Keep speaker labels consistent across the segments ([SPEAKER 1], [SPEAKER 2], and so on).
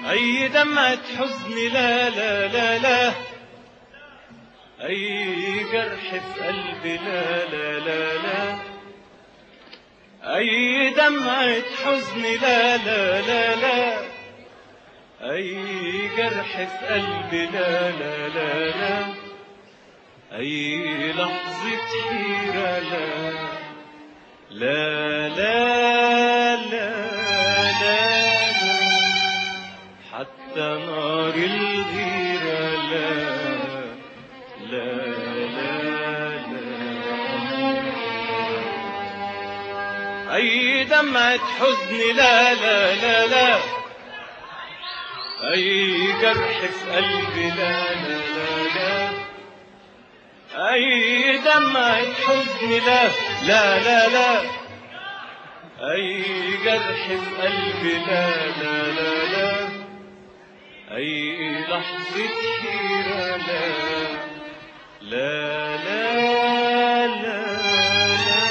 [SPEAKER 1] أي دمعة حزن لا لا لا لا أي جرح في قلبي لا لا لا لا أي دمعة حزن لا لا لا لا أي جرح في قلبي لا لا لا لا أي لحظة حيرة لا لا لا لا لا حتى نار الغيرة لا لا لا لا أي دمعة حزن لا لا لا لا أي جرح في قلبي لا لا لا لا أي دمعة حزن لا لا لا لا أي جرح في قلبي لا لا لا لا أي لحظة حيرة لا لا لا لا لا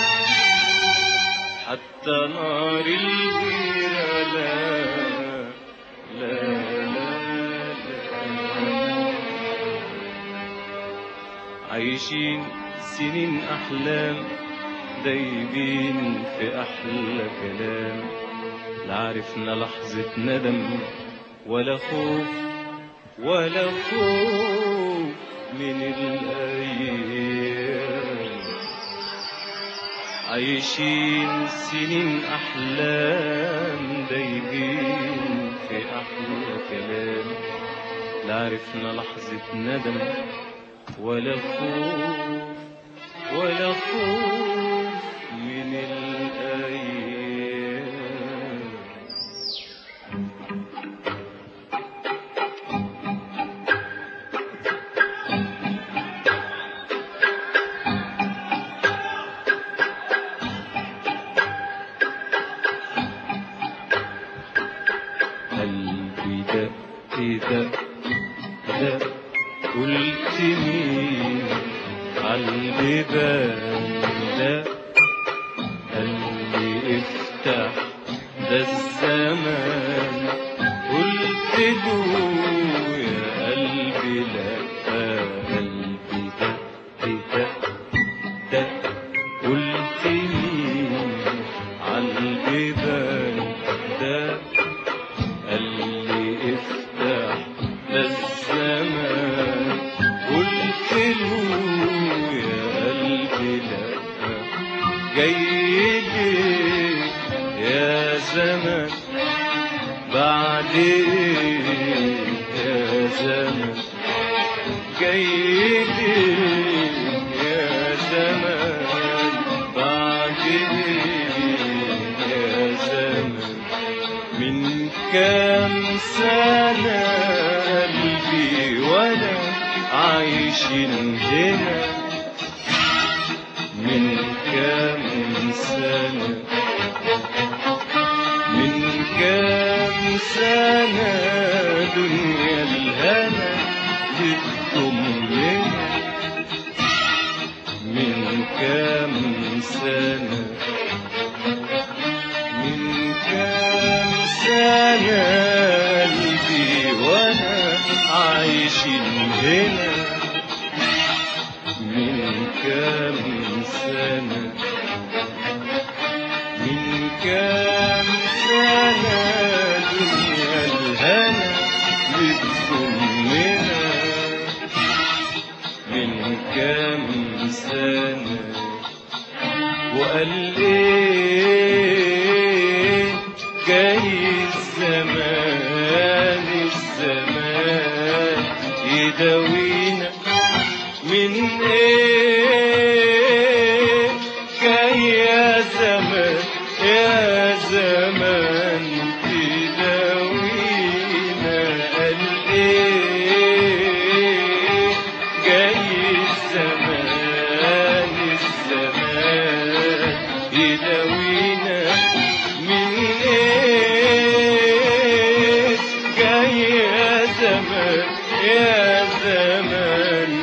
[SPEAKER 1] حتى نار الغيرة لا لا لا لا عايشين سنين أحلام دايبين في أحلى كلام لا عرفنا لحظة ندم ولا خوف ولا خوف من الأيام عايشين سنين أحلام دايبين في أحلى كلام لا عرفنا لحظة ندم ولا خوف ولا خوف من الأيام قلبي دق دق دق قلت مين عالبيبان ده قلبي افتح ده الزمان قلت له يا قلبي لا قلبي دق دق دق قلت مين عالبيبان ده قال لي افتح ده الزمان قلت له يا قلبي لا جاي ليه يا زمان بعد ايه يا زمان جاي ليه يا زمان بعد ايه يا زمان من كام سنة قلبي وأنا عايشين هنا من كام سنة من كام سنة دنيا الهنا بتضمنا من كام سنة من كام سنة قلبي وأنا عايشين هنا من كام سنة من كام سنة دنيا الهنا بتضمنا من كام سنة وقال ايه جاي الزمان الزمان يداوينا من ايه جاي يا زمان يا زمان تداوينا قال ايه جاي الزمان الزمان يداوينا من ايه جاي يا زمان يا زمان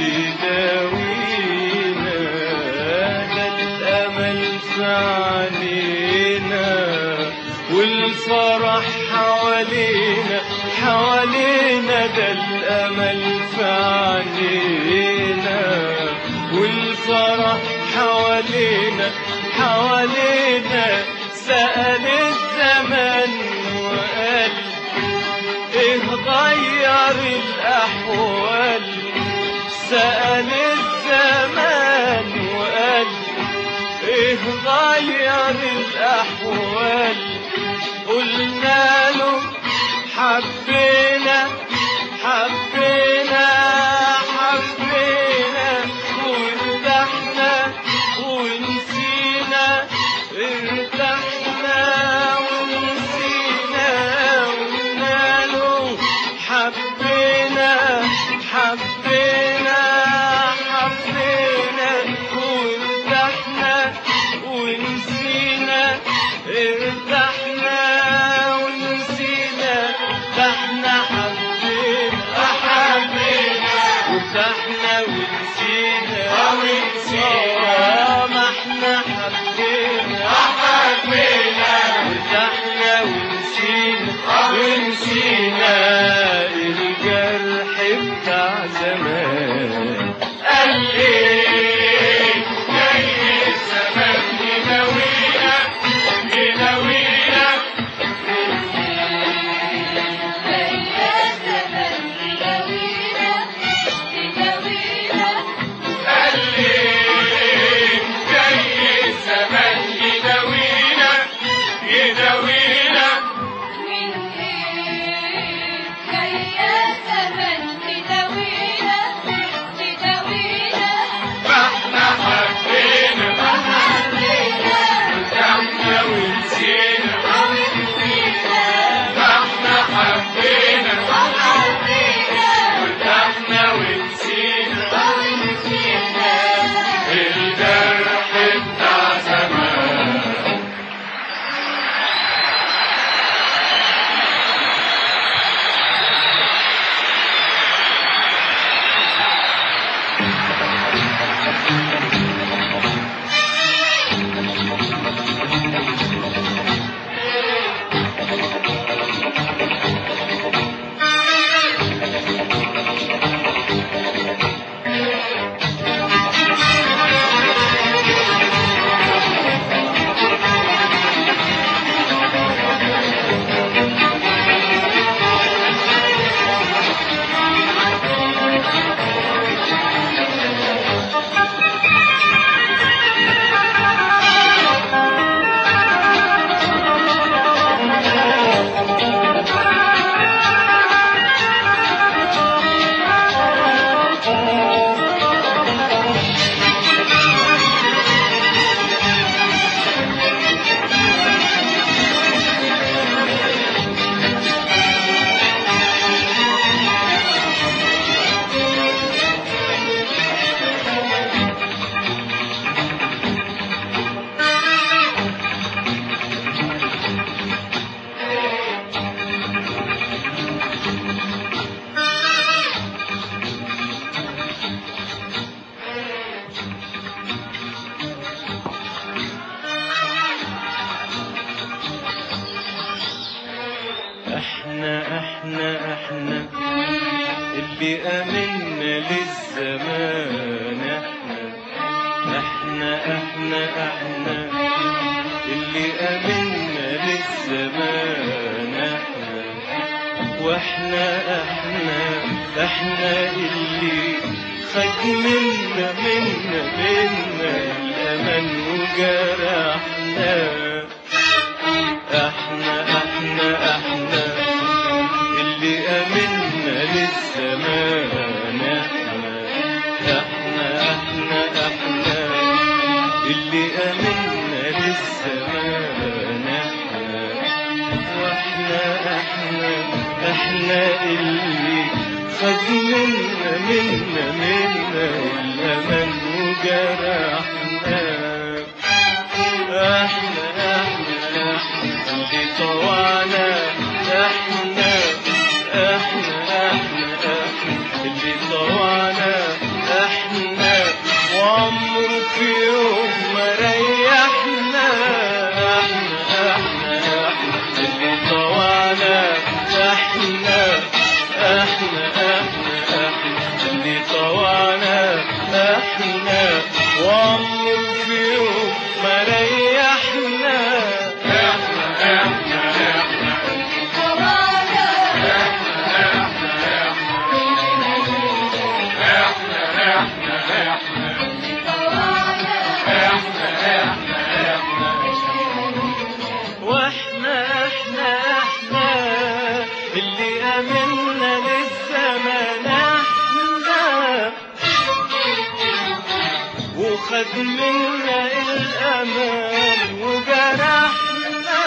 [SPEAKER 1] تداوينا ده الامل في علينا والفرح حوالينا مدى الأمل في عينينا والفرح حوالينا حوالينا سأل الزمن وقال ايه غير الأحوال سأل الزمان وقال ايه غير الأحوال قلنا له حبينا حبينا حبينا وارتحنا ونسينا ارتحنا ونسينا قلنا له حبينا حبينا حبينا وارتحنا ونسينا ارتحنا ونسينا ده احنا حبينا حبينا وارتحنا ونسينا ونسينا ما احنا حبينا حبينا وارتحنا ونسينا ونسينا الجرح بتاع زمان قال ايه جاي الزمان يناوينا يناوينا قال ايه جاي الزمان يناوينا يناوينا فاحنا حبينا ارتحنا ونسينا فاحنا حبينا ارتحنا ونسينا الجرح بتاع زمان احنا احنا احنا اللي امنا للزمان احنا احنا احنا احنا اللي امنا للزمان احنا واحنا احنا احنا اللي خد منا منا منا الامل وجرحنا احنا احنا احنا اللي امنا للزمان احنا احنا احنا احنا اللي امنا للزمان احنا واحنا احنا احنا اللي خد منا منا منا الامل وجرحنا احنا احنا احنا اللي طوعنا احنا احنا احنا احنا اللي طوعنا احنا وعمره في يوم ما ريحنا احنا احنا احنا اللي طوعنا احنا احنا وخد منا الأمان وجرحنا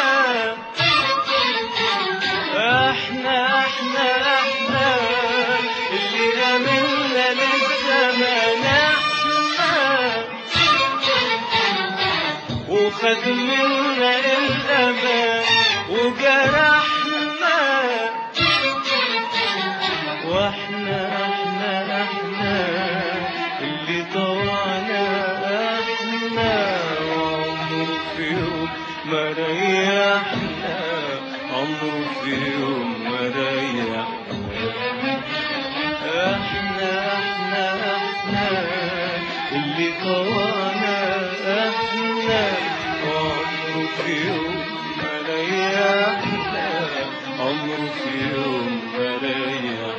[SPEAKER 1] احنا احنا احنا اللي امنا للزمان احنا وخد منا الامان وجرحنا واحنا احنا احنا اللي طوعنا احنا وعمره في يوم ما ريحنا عمره في يوم ما ريحنا احنا احنا احنا اللي طوعنا احنا وعمره في يوم ما ريحنا عمره في يوم ما ريحنا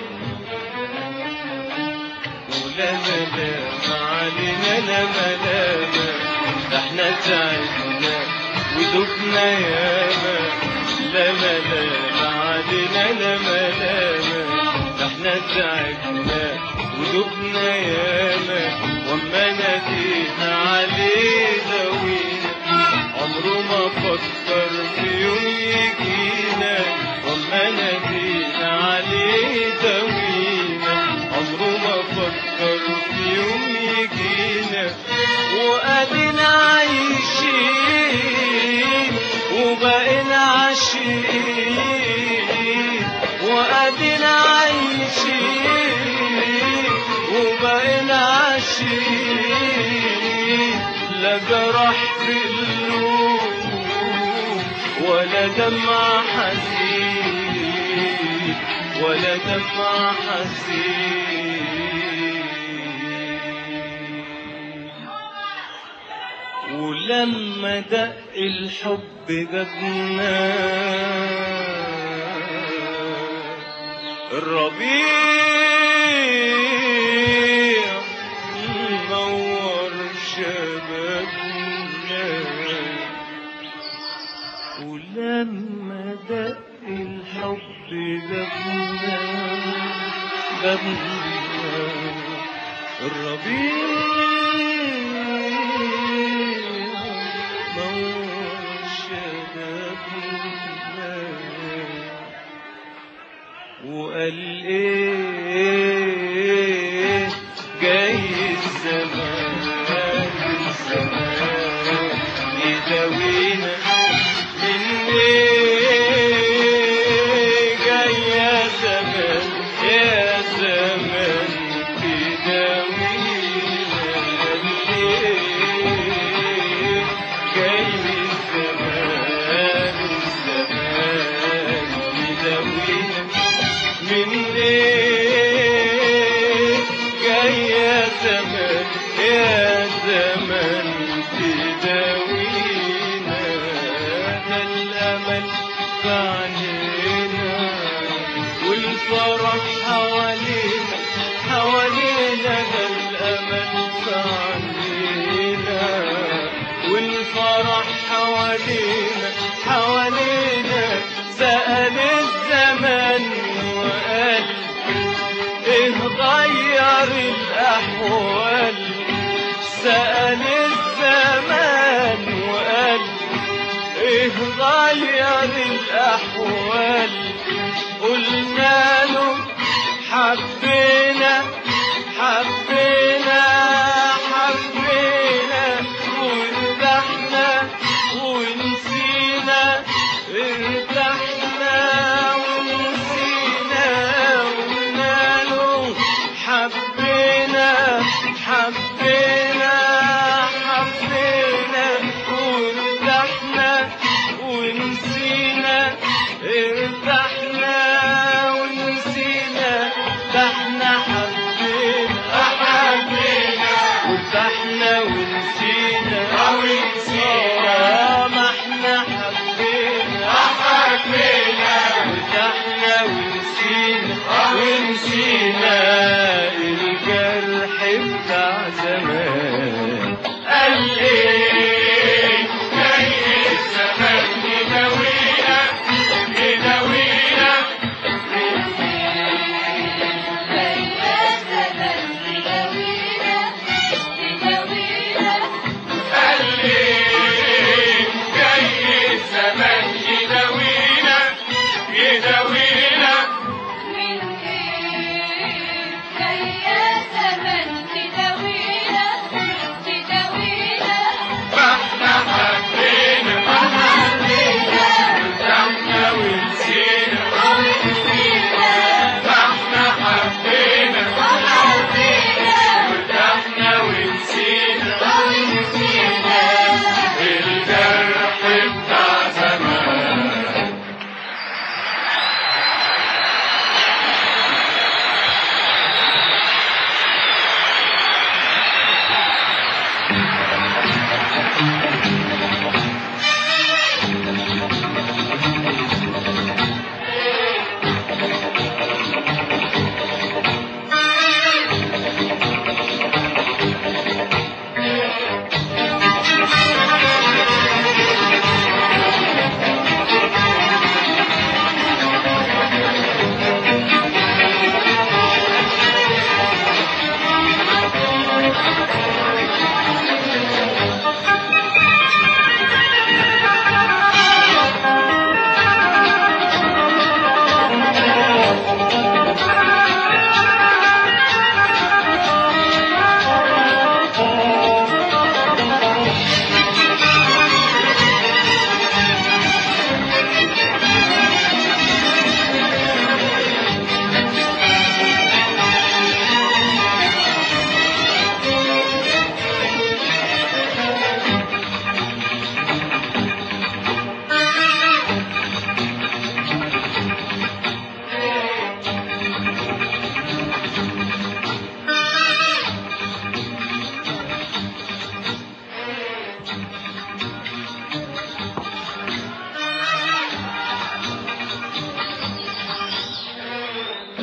[SPEAKER 1] ولا ملام علينا لا ملام ده احنا تعبنا ودقنا ياما لا ملام علينا لا ملام ده احنا تعبنا ودقنا ياما وما نادينا عليه دوينا عمره ما فكر في يوم يجينا وما نادينا عليه دوينا عمره ما فكر في يوم يجينا وادينا عايشين وبقينا عاشقين وادينا عايشين وبقينا عاشقين لا جرح في القلوب ولا دمع حزين ولا دمع حزين ولما دق الحب جابنا الربيع نور شبابنا ولما دق الحب جابنا جابنا الربيع نور شبابنا وقال ايه جاي الزمان الزمان يداوينا من ايه جاي يا زمان يا زمان تداوينا ليه جاي الزمان الزمان يداوينا من ايه جاي يا زمان يا زمان تداوينا ده الامل في عينينا والفرح حوالينا حوالينا ده الامل في عينينا والفرح حوالينا حوالينا سأل الزمان وقال ايه غير الاحوال سأل الزمان وقال ايه غير الاحوال قلنا له حبينا حبينا حبينا وارتحنا ونسينا ارتحنا ونسينا قلنا له حبينا حبينا حبينا وارتحنا ونسينا ارتحنا ونسينا ده احنا حبينا حبينا وارتحنا ونسينا ونسينا ما احنا حبينا حبينا وارتحنا ونسينا ونسينا الجرح بتاع زمان قال ايه جاي الزمان يداوينا يداوينا
[SPEAKER 2] يا زمان تداوينا تداوينا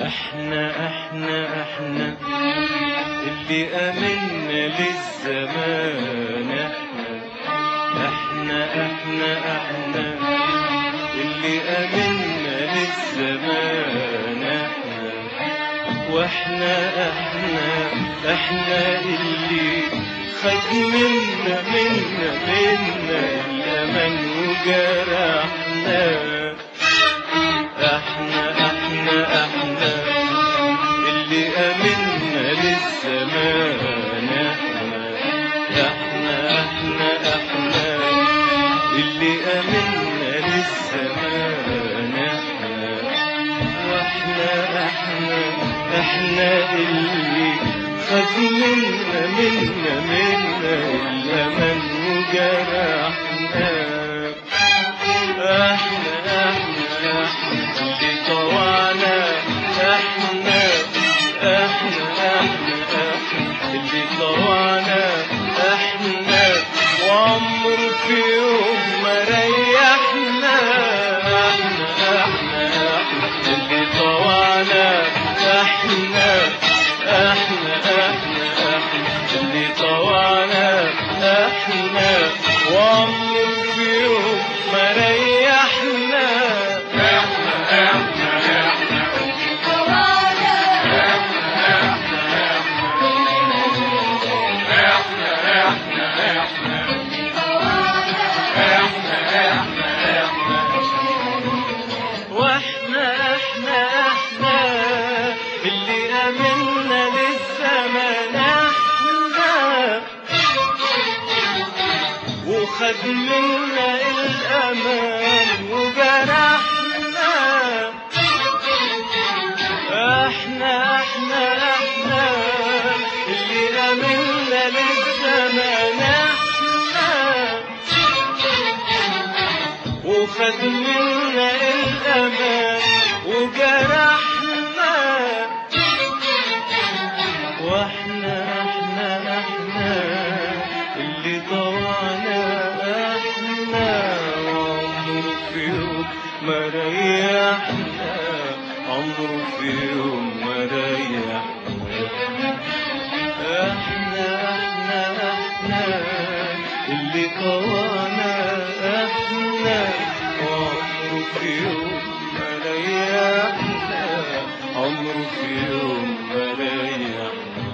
[SPEAKER 1] احنا احنا احنا اللي امنا للزمان احنا احنا احنا احنا اللي امنا للزمان احنا واحنا احنا احنا اللي خد منا منا منا الامل وجرحنا احنا احنا احنا اللي امنا للزمان احنا احنا احنا احنا اللي امنا للزمان احنا واحنا احنا احنا اللي خد منا منا منا الامل وجرحنا احنا احنا احنا اللي طوعنا احنا احنا احنا احنا اللي طوعنا احنا وعمر في يوم ما ريحنا احنا احنا احنا اللي طوعنا احنا احنا احنا احنا اللي طوعنا احنا وعمر في يوم ما ريحنا احنا احنا احنا واحنا احنا احنا اللي امنا للزمان احنا وخد منا الامان وجرحنا احنا احنا احنا اللي امنا للزمان احنا وخد منا الأمان وجرحنا واحنا احنا احنا اللي طوعنا احنا عمره في يوم ما ريحنا عمره في يوم ما ريحنا احنا احنا احنا اللي طوانا احنا وعمره في يوم ما ريحنا عمره في يوم ما ريحنا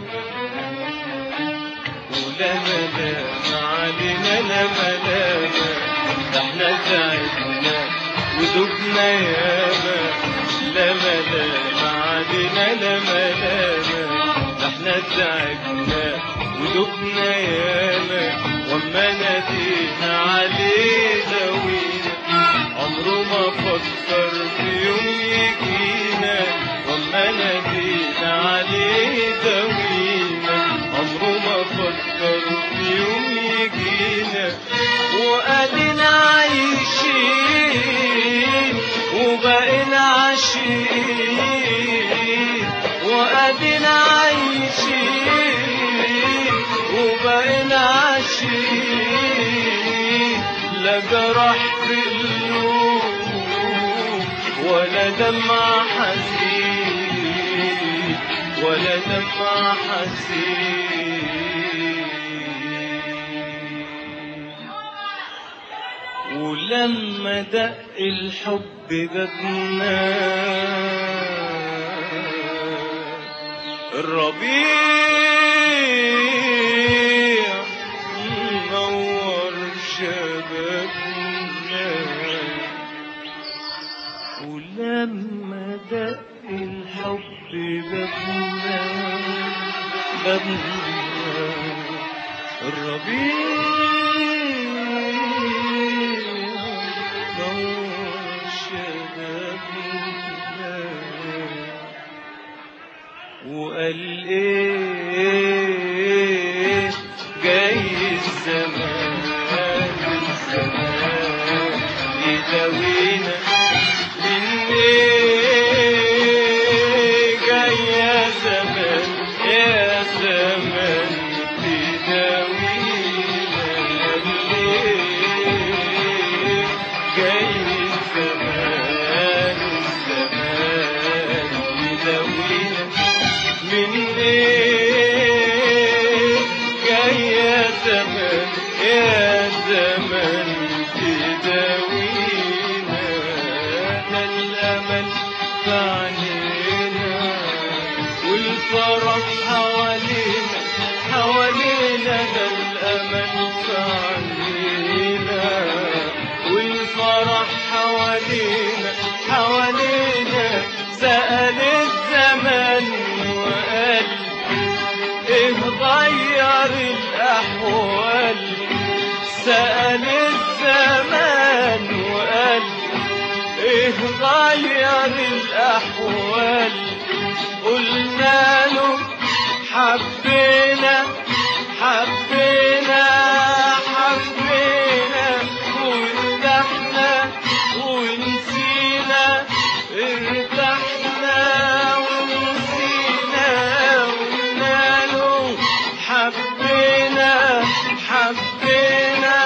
[SPEAKER 1] ولا ملام علينا لا ملام ده احنا تعبنا ودبنا ياما لا ملام علينا لا ملام ده احنا تعبنا ودبنا ياما وما نادينا عليه دوينا عمره ما فكر في يوم يجينا وما نادينا عليه دوينا عمره ما فكر في يوم يجينا وقالنا عايشين وبقينا عاشقين وقالنا عايشين وبقينا عاشقين لا جرح في القلوب ولا دمع حزين ولا دمع حزين ولما دق الحب بابنا الربيع نور شبابنا ولما دق الحب بابنا بابنا الربيع نور شبابنا وقال ايه جاي الزمان الزمان يداوينا من ايه جاي يا زمان يا زمان تداوينا ليه جاي الزمان الزمان يداوينا عنينا والفرح حوالينا حوالينا ده الأمل في عنينا والفرح حوالينا حوالينا سأل الزمن وقال ايه غير الأحوال سأل الزمان وقال ايه غير الأحوال قلنا له حبينا حبينا حبينا وارتحنا ونسينا ارتحنا ونسينا قلنا له حبينا حبينا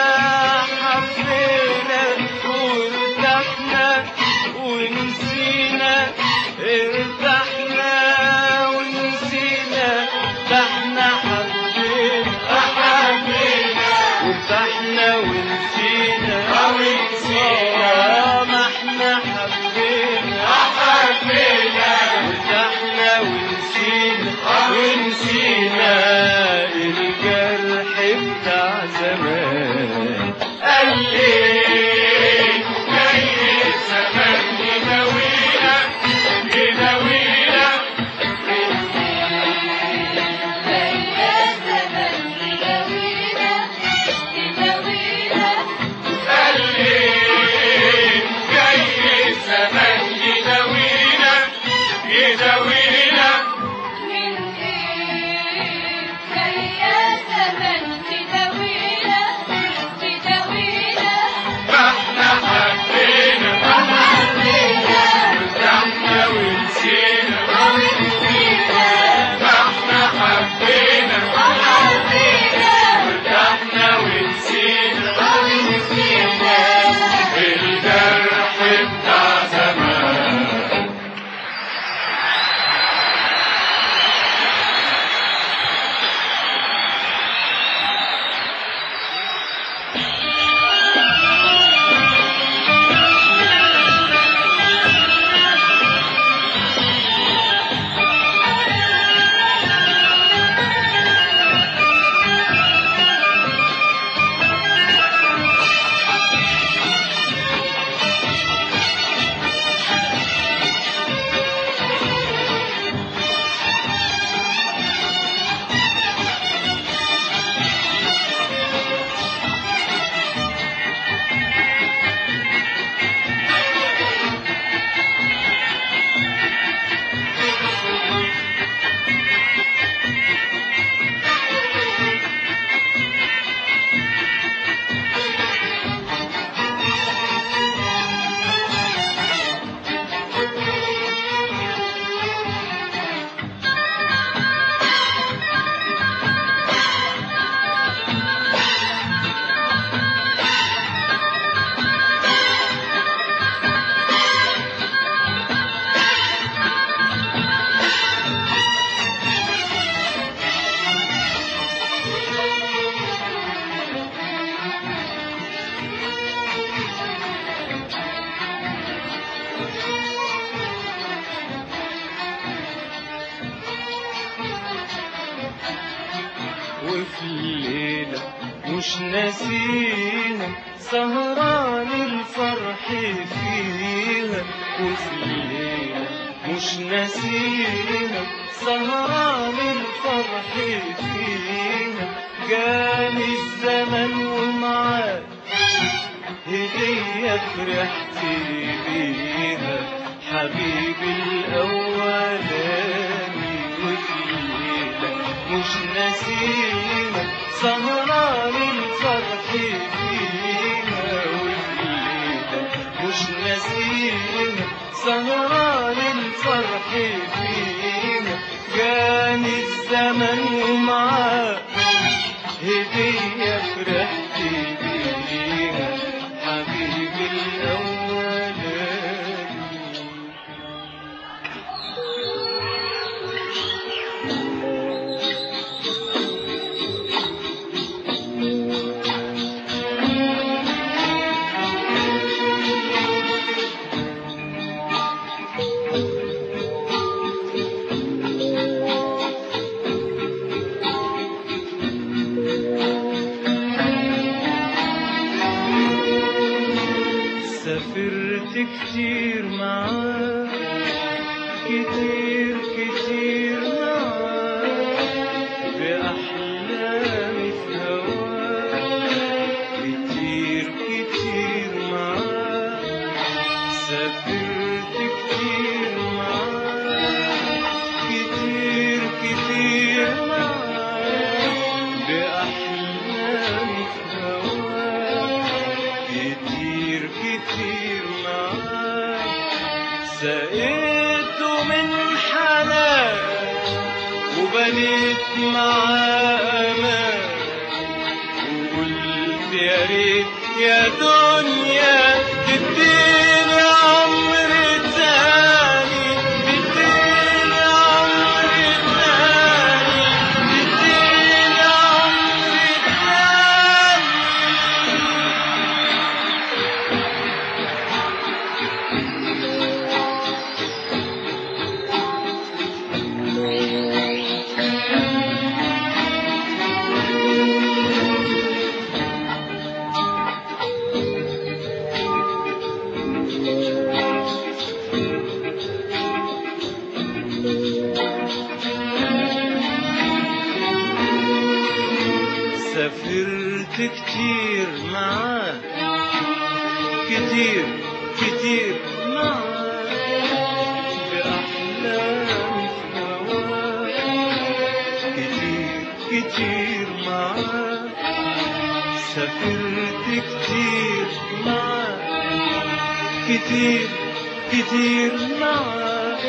[SPEAKER 1] حبينا وارتحنا ونسينا ارتحنا ونسينا ده احنا حبينا حبينا وارتحنا ونسينا ونسينا ما احنا حبينا حبينا وارتحنا ونسينا ونسينا الجرح بتاع زمان قال ليه جاي الزمان يداوينا يداوينا قال ليه جاي الزمان يداوينا يداوينا ما احنا حبينا ارتحنا ونسينا ما احنا حبينا ارتحنا ونسينا الجرح بتاع زمان وفي الليلة مش ناسيها سهران الفرح فيها وفي الليلة مش ناسيها سهران الفرح فيها جاني الزمن ومعاه هدية فرحت بيها حبيبي الأولاني وفي الليلة مش نسينا سهران الفرح فينا وفي الليلة مش نسينا سهران الفرح فينا جاني الزمن ومعاه هدية فرحت بيها حبيبي الأولاني كتير كتير معاك بأحلامي في هواك كتير كتير معاك سافرت كتير معاك كتير كتير معاك بأحلامي في هواك كتير كتير معاك سقيته من حنان وبنيت معاه امان وقلت يا ريت يا دنيا تديني عمر تاني تديني عمر تاني تديني عمر تاني سافرت كتير معاه كتير كتير معاه بأحلامي في هواه كتير كتير معاه سافرت كتير معاه كتير كتير معاه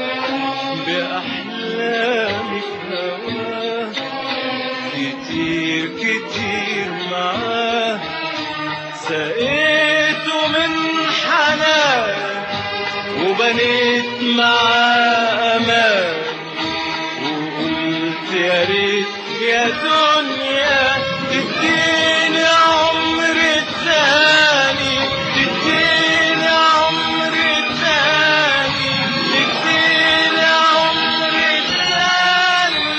[SPEAKER 1] بأحلامي في هواه كتير كتير معاه سقيته من حنان وبنيت معاه امان وقلت يا ريت يا دنيا تديني عمر تاني تديني عمر تاني تديني عمر تاني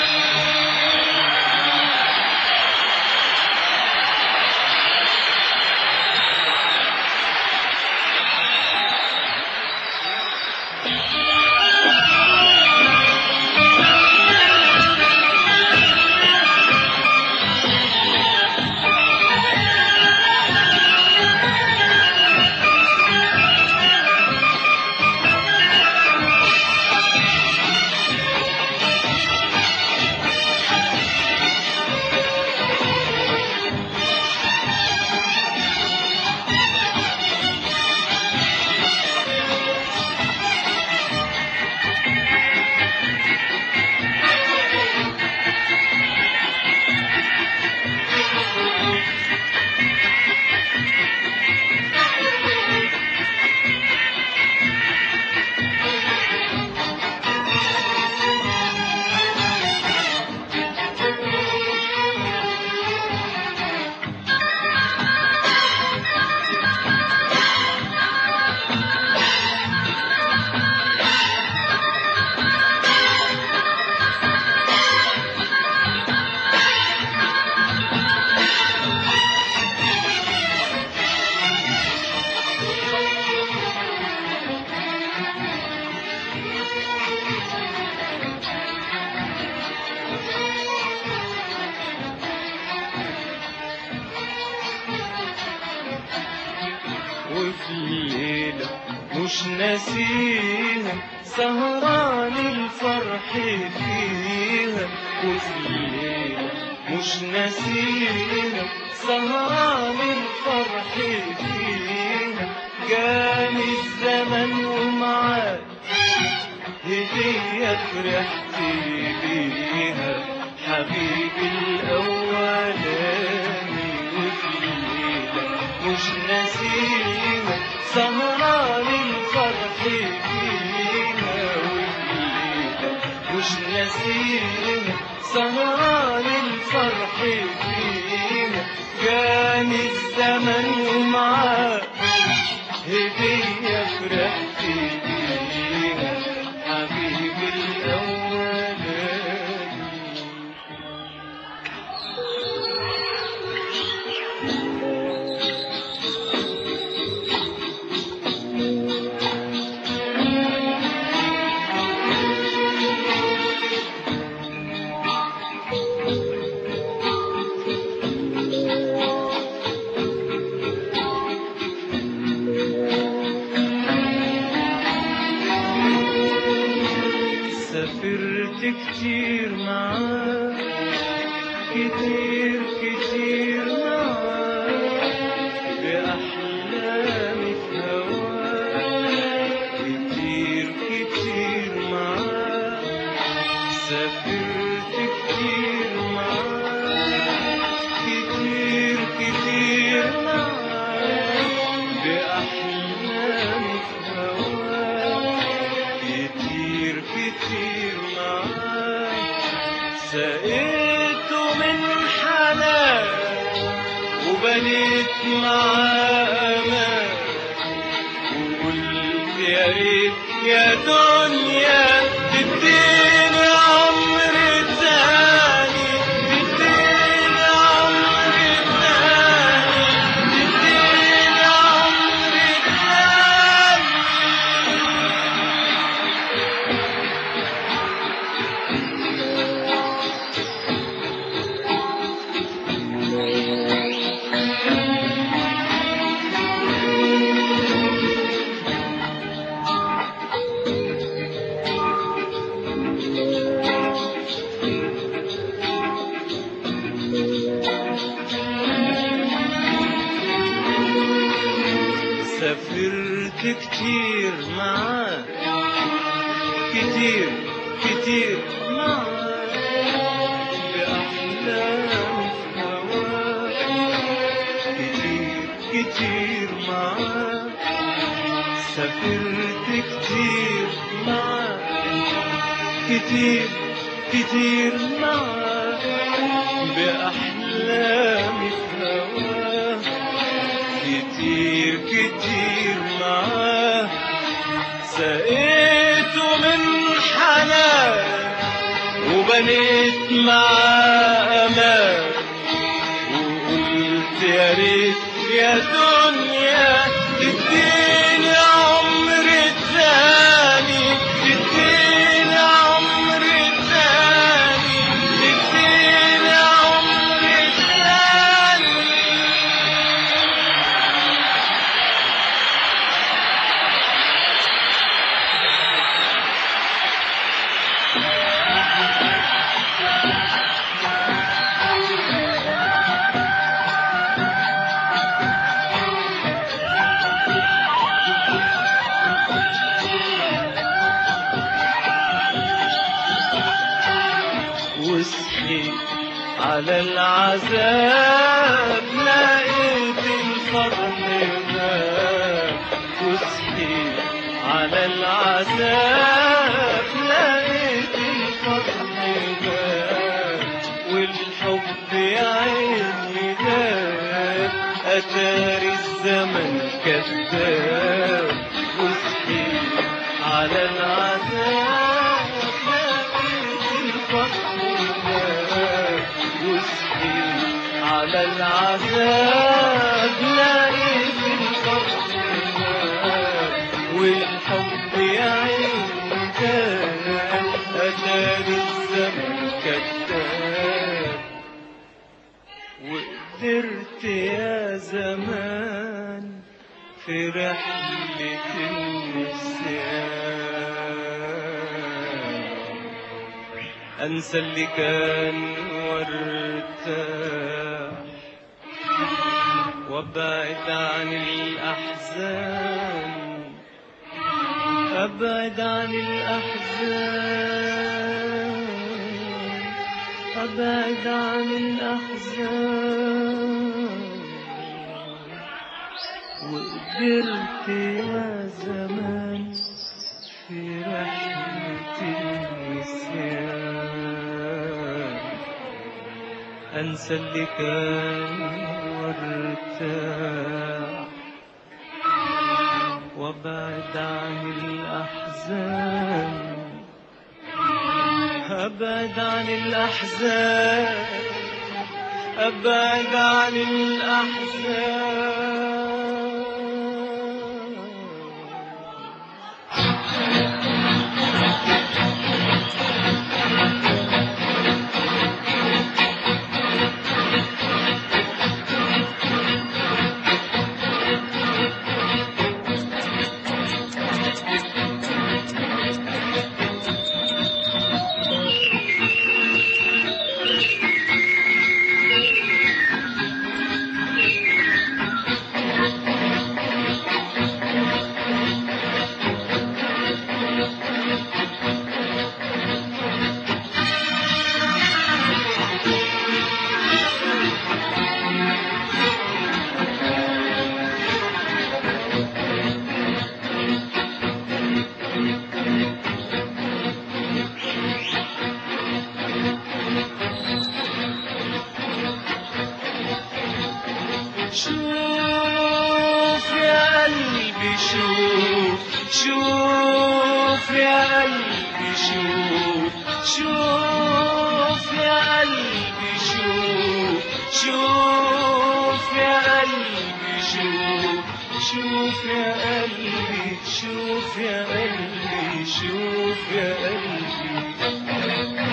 [SPEAKER 1] وفي الليلة مش ناسيها سهران الفرح فيها وفي الليلة مش ناسيها سهران الفرح فيها جاني الزمن ومعاه هدية فرحت بيها حبيبي الأولاني وفي الليلة مش ناسيها سهران الفرح فيها وفي الليلة مش ناسيها سهران الفرح فيها جاني الزمن ومعاه هدية فرحت بيها حبيبي الأولاني كتير معاه كتير كتير معاه بأحلامي في هواه كتير كتير معاه سافرت كتير معاه كتير كتير معاه بأحلامي في هواه كتير كتير معاه سقيته من حنان وبنيت معاه أمان وقلت يا ريت يا دنيا تديني عمر تاني تديني عمر تاني تديني عمر تاني سافرت كتير معاه كتير كتير معاه بأحلامي في هواه كتير كتير معاه سافرت كتير معاه كتير كتير معاه بأحلامي في هواه كتير كتير معاه سقيته من حنان وبنيت معاه أمان وقلت يا ريت يا دنيا تديني عمر تاني تديني عمر تاني تديني عمر تاني وصحيت على العذاب لقيت الفرح غاب وصحيت على العذاب لقيت الفرح غاب والحب يا عيني داب أتاري الزمن كذاب وصحيت على العذاب لقيت الفرح غاب وصحيت على العذاب لقيت الفرح غاب والحب يا عيني كان أتاري الزمن كذاب وقدرت يا زمان في رحلة النسيان أنسى اللي كان وارتاح وابعد عن الأحزان أبعد عن الأحزان أبعد عن الأحزان وقدرت يا زمان في رحلة النسيان أنسى اللي كان وارتاح وابعد عن الأحزان أبعد عن الأحزان أبعد عن الأحزان شوف شوف يا قلبي شوف شوف يا قلبي شوف شوف يا قلبي شوف شوف يا قلبي شوف يا قلبي شوف يا قلبي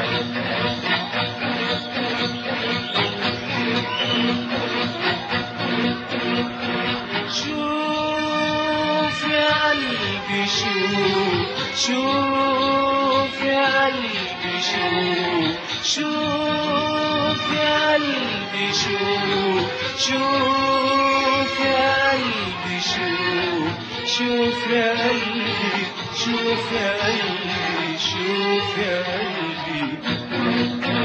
[SPEAKER 1] شوف يا قلبي شوف شوف يا قلبي شوف شوف يا قلبي شوف شوف يا قلبي شوف شوف يا قلبي شوف يا قلبي شوف يا قلبي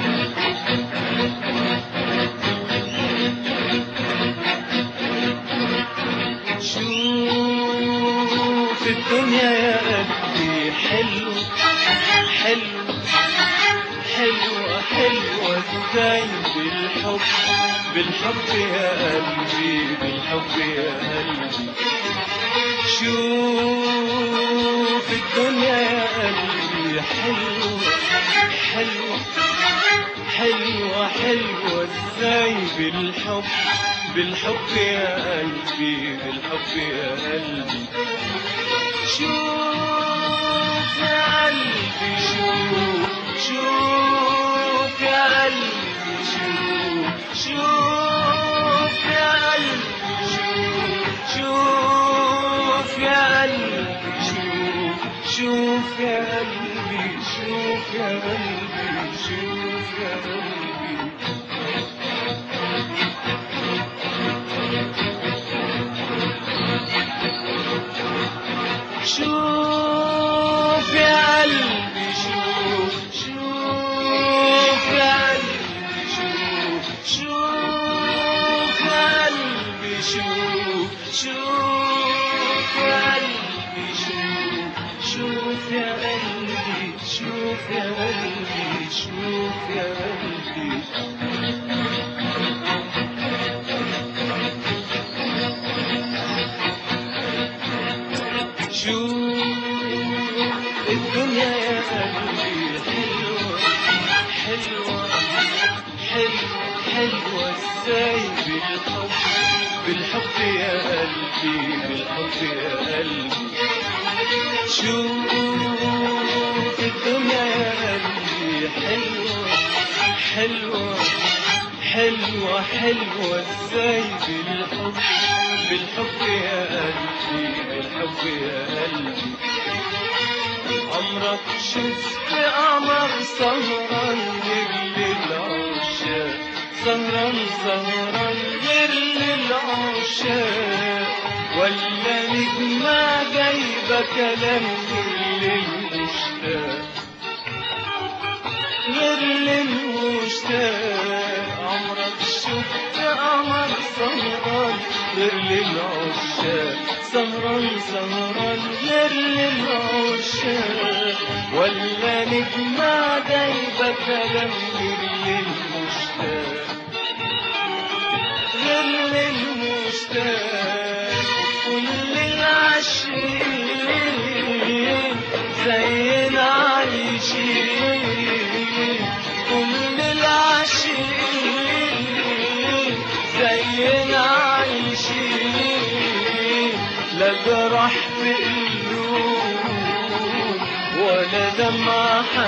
[SPEAKER 1] شوف الدنيا يا قلبي حلو حلو حلوة حلوة ازاي بالحب بالحب يا قلبي بالحب يا قلبي شوف الدنيا يا قلبي حلوة حلوة حلوة حلوة ازاي بالحب بالحب يا قلبي بالحب يا قلبي شوف يا قلبي شوف شوف يا قلبي شوف شوف يا قلبي شوف شوف يا قلبي شوف شوف يا قلبي شوف يا قلبي شوف يا قلبي شوف يا قلبي شوف شوف يا قلبي شوف شوف يا قلبي شوف شوف يا قلبي شوف شوف يا قلبي شوف يا قلبي شوف يا قلبي شوف الدنيا يا قلبي حلوة حلوة حلوة حلوة ازاي بالحب بالحب يا قلبي بالحب يا قلبي شوف الدنيا يا قلبي حلوة حلوة حلوة حلوة ازاي بالحب بالحب يا قلبي بالحب يا قلبي عمرك شفت قمر سهران غير للعشاق سهران سهران غير للعشاق ولا نجمة جايبة كلام غير للمشتاق غير للمشتاق عمرك شفت قمر سهران غير للعشاق سهران سهران غير للعشاق ولا نجمة جايبة كلام غير للمشتاق غير للمشتاق كل العاشقين زينا عايشين كل العاشقين زينا عايشين لا جرح في قلوب ولا دمع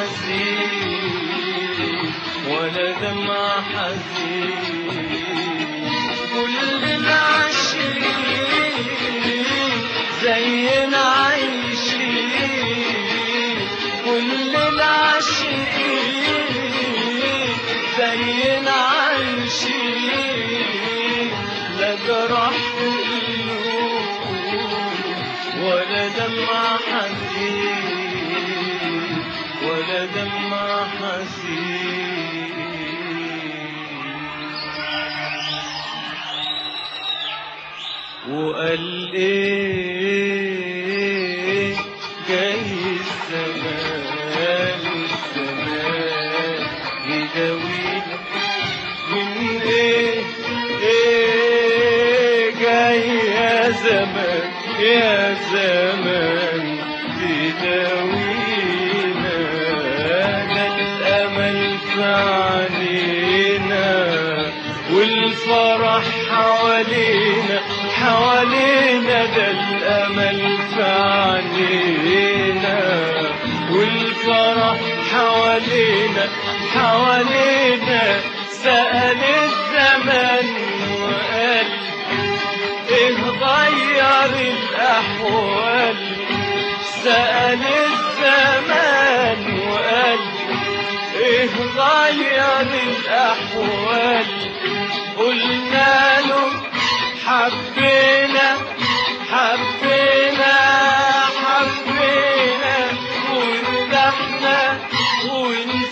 [SPEAKER 1] حزين ولا دمع حزين كل العاشقين زينا عايشين كل العاشقين زينا عايشين لا جرح في قلوب ولا دمع حزين ولا دمع حزين وقال ايه جاي الزمان الزمان يداوينا من ايه ايه جاي يا زمان يا زمان تداوينا ده الأمل في علينا والفرح حوالينا حوالينا ده الأمل في علينا والفرح حوالينا حوالينا سأل الزمن وقال ايه غير الأحوال سأل الزمان وقال ايه غير الأحوال قلنا له حبينا حبينا حبينا وارتحنا ونسينا